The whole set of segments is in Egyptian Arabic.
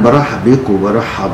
برحب بيكم وبرحب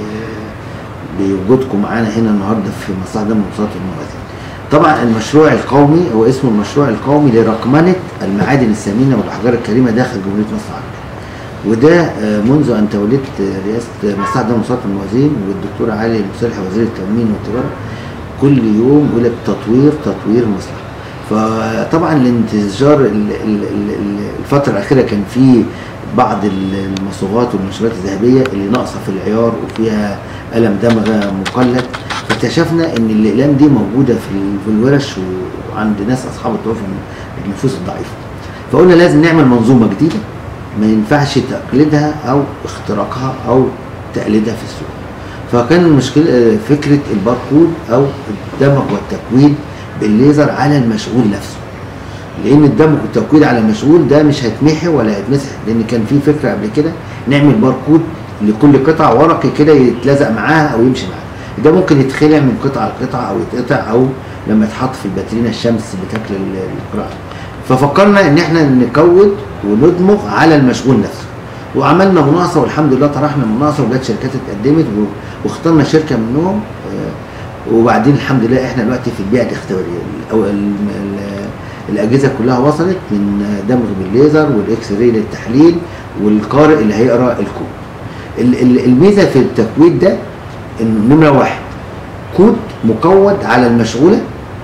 ب- بوجودكم معانا هنا النهارده في مصلحه دم ومصلحه الموازين. طبعا المشروع القومي هو اسمه المشروع القومي لرقمنه المعادن الثمينه والاحجار الكريمه داخل جمهوريه مصر العربيه. وده آه، منذ ان توليت آه، رئاسه مصلحه دم ومصلحه الموازين والدكتور علي المصلح وزير التموين والتجاره كل يوم يقول لك تطوير تطوير مصلحه. فطبعا الانتشار ال- ال- ال- ال- الفتره الاخيره كان في بعض ال- المصوغات والمنشورات الذهبيه اللي ناقصه في العيار وفيها قلم دمغه مقلد فاكتشفنا ان الاقلام دي موجوده في ال- في الورش وعند ناس اصحاب الطرف النفوس الضعيفه فقلنا لازم نعمل منظومه جديده ما ينفعش تقليدها او اختراقها او تقليدها في السوق فكان المشكله فكره الباركود او الدمج والتكوين بالليزر على المشغول نفسه لان الدمج والتكوين على المشغول ده مش هيتمحي ولا هيتمسح لان كان في فكره قبل كده نعمل باركود لكل قطعه ورقي كده يتلزق معاها او يمشي معاها ده ممكن يتخلع من قطعه لقطعه او يتقطع او لما يتحط في الباترينا الشمس بتاكل ال- القراءه ففكرنا ان احنا نكود وندمج على المشغول نفسه وعملنا مناقصه والحمد لله طرحنا مناقصه وجت شركات اتقدمت و- واخترنا شركه منهم آه، وبعدين الحمد لله احنا دلوقتي في البيئه الاختباريه او ال- ال- الاجهزه كلها وصلت من دمغ بالليزر والاكس راي للتحليل والقارئ اللي هيقرا الكود ال- ال- الميزه في التكويد ده انه نمره واحد كود مكود على المشغوله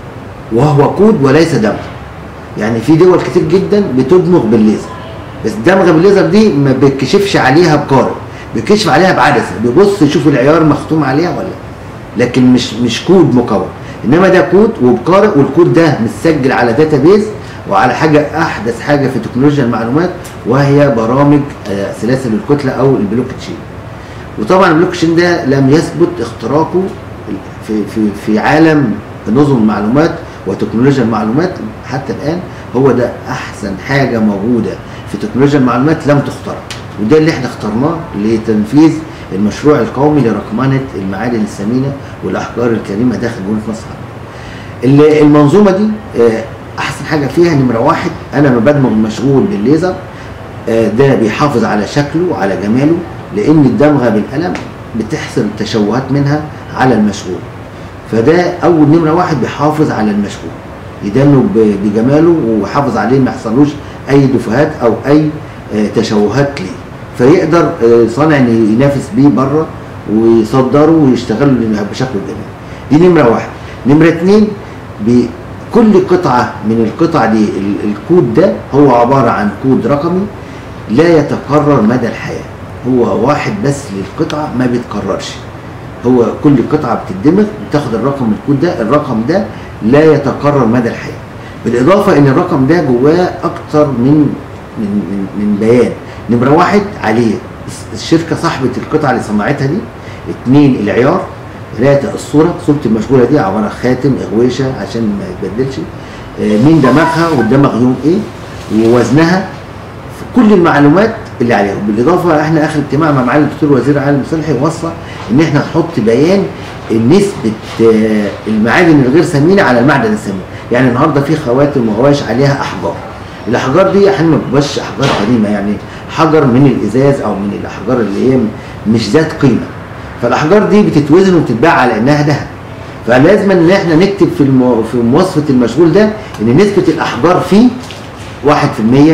وهو كود وليس دمغ يعني في دول كتير جدا بتدمغ بالليزر بس الدمغه بالليزر دي ما بيتكشفش عليها بقارئ بيكشف عليها بعدسه بيبص يشوف العيار مختوم عليها ولا لا. لكن مش مش كود مكون انما ده كود وبقارئ والكود ده متسجل على داتابيز وعلى حاجه احدث حاجه في تكنولوجيا المعلومات وهي برامج آه، سلاسل الكتله او البلوك تشين وطبعا البلوك تشين ده لم يثبت اختراقه في في في عالم نظم المعلومات وتكنولوجيا المعلومات حتى الان هو ده احسن حاجه موجوده في تكنولوجيا المعلومات لم تخترق وده اللي احنا اخترناه لتنفيذ المشروع القومي لرقمنه المعادن الثمينه والاحجار الكريمه داخل جمهوريه مصر العربية. ال- المنظومه دي آه، احسن حاجه فيها نمره واحد انا ما بدمج المشغول بالليزر آه، ده بيحافظ على شكله وعلى جماله لان الدمغه بالقلم بتحصل تشوهات منها على المشغول فده اول نمره واحد بيحافظ على المشغول يدمج ب- بجماله ويحافظ عليه ما يحصلوش اي دفهات او اي آه، تشوهات ليه فيقدر آه، صانع إن ينافس بيه بره ويصدره ويشتغل بشكل جميل دي نمره واحد نمره اتنين بكل قطعه من القطع دي ال- الكود ده هو عباره عن كود رقمي لا يتكرر مدى الحياه هو واحد بس للقطعه ما بيتكررش هو كل قطعه بتدمج بتاخد الرقم الكود ده الرقم ده لا يتكرر مدى الحياه بالاضافه ان الرقم ده جواه اكتر من من من, من بيان نمره واحد عليه الشركه صاحبه القطعه اللي صنعتها دي اثنين العيار ثلاثة الصورة صورة المشغولة دي عبارة عن خاتم اغويشة عشان ما يتبدلش آه، مين دمغها والدمغ يوم ايه ووزنها في كل المعلومات اللي عليها بالاضافه احنا اخر اجتماع مع معالي الدكتور وزير العالم المصلحي وصى ان احنا نحط بيان نسبه آه، المعادن الغير ثمينه على المعدن الثمين يعني النهارده في خواتم وغواش عليها احجار الاحجار دي احنا ما بتبقاش احجار قديمه يعني حجر من الازاز او من الاحجار اللي هي مش ذات قيمه فالاحجار دي بتتوزن وبتتباع على انها ذهب فلازم ان احنا نكتب في المو... في مواصفه المشغول ده ان نسبه الاحجار فيه 1% 2% 10%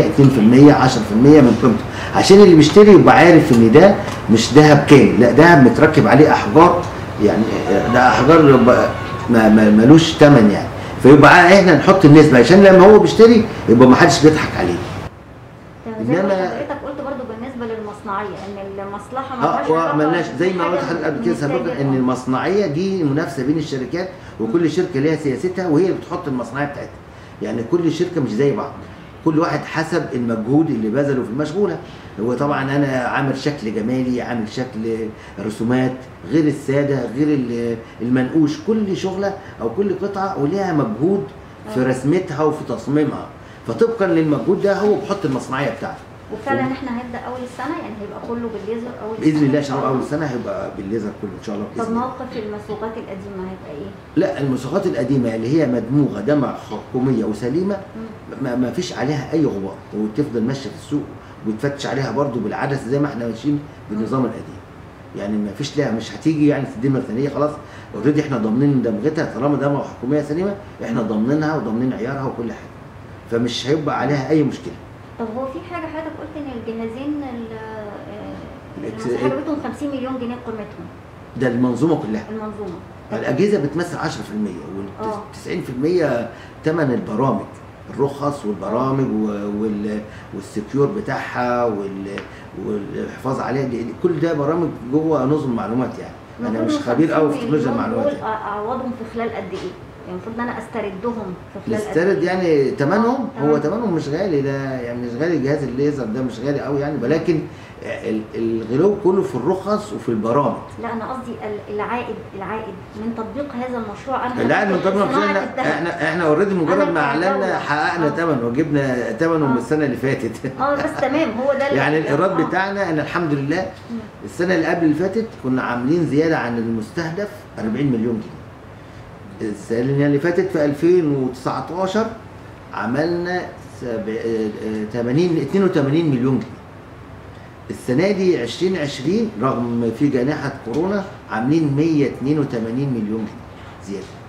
من قيمته عشان اللي بيشتري يبقى عارف ان ده مش ذهب كامل لا ذهب متركب عليه احجار يعني ده احجار يبقى ما ما- ملوش ثمن يعني فيبقى احنا نحط النسبه عشان لما هو بيشتري يبقى ما حدش بيضحك عليه زي ما إنما- حضرتك قلت برضو بالنسبه للمصنعيه ان المصلحه ما اه وملناش زي ما قلت لحضرتك قبل كده سابقا ان المصنعيه دي منافسه بين الشركات وكل شركه ليها سياستها وهي اللي بتحط المصنعيه بتاعتها يعني كل شركه مش زي بعض كل واحد حسب المجهود اللي بذله في المشغوله هو طبعا انا عامل شكل جمالي عامل شكل رسومات غير الساده غير ال- المنقوش كل شغله او كل قطعه وليها مجهود في آه. رسمتها وفي تصميمها فطبقا للمجهود ده هو بيحط المصنعيه بتاعته وفعلا احنا هنبدا اول السنه يعني هيبقى كله بالليزر اول باذن السنة الله إن شاء شهر اول السنه هيبقى بالليزر كله ان شاء الله طب باذن الله موقف المسروقات القديمه هيبقى ايه؟ لا المساقات القديمه اللي هي مدموغه دمع حكوميه وسليمه مم. ما, ما فيش عليها اي غبار وتفضل ماشيه في السوق ويتفتش عليها برضو بالعدسه زي ما احنا ماشيين بالنظام القديم يعني ما فيش لها مش هتيجي يعني تدينا ثانيه خلاص اوريدي احنا ضامنين دمغتها طالما دمغه حكوميه سليمه احنا ضامنينها وضامنين عيارها وكل حاجه فمش هيبقى عليها اي مشكله طب هو في حاجه حضرتك قلت ان الجهازين ال- آه، الإكس- المساحه بتاعتهم 50 مليون جنيه قيمتهم ده المنظومه كلها المنظومه طب الاجهزه بتمثل 10% آه. وال 90% ثمن البرامج الرخص والبرامج و- وال والسكيور بتاعها وال والحفاظ عليها دي- دي- كل ده برامج جوه نظم معلومات يعني انا المفروض مش إن خبير قوي في 50 تكنولوجيا مليون المعلومات دول يعني. اعوضهم في خلال قد ايه؟ يعني المفروض ان انا استردهم في خلال قد نسترد ايه؟ يعني ثمنهم آه، هو تمام. ثمنهم مش غالي ده يعني مش غالي جهاز الليزر ده مش غالي قوي يعني ولكن ال- الغلو كله في الرخص وفي البرامج لا انا قصدي ال- العائد العائد من تطبيق هذا المشروع انا لا من هدخل طبعا صناعة احنا الذهب. احنا احنا اوريدي مجرد أنا ما اعلنا كدولة. حققنا آه. ثمنه وجبنا ثمنه من آه. السنه اللي فاتت اه بس تمام هو ده اللي- يعني الايراد آه. بتاعنا ان الحمد لله مم. السنه اللي قبل اللي فاتت كنا عاملين زياده عن المستهدف 40 مليون جنيه السنه اللي فاتت في 2019 عملنا سب- آه، آه، 80 82 مليون جنيه السنه دي 2020 رغم في جائحه كورونا عاملين 182 مليون جنيه زياده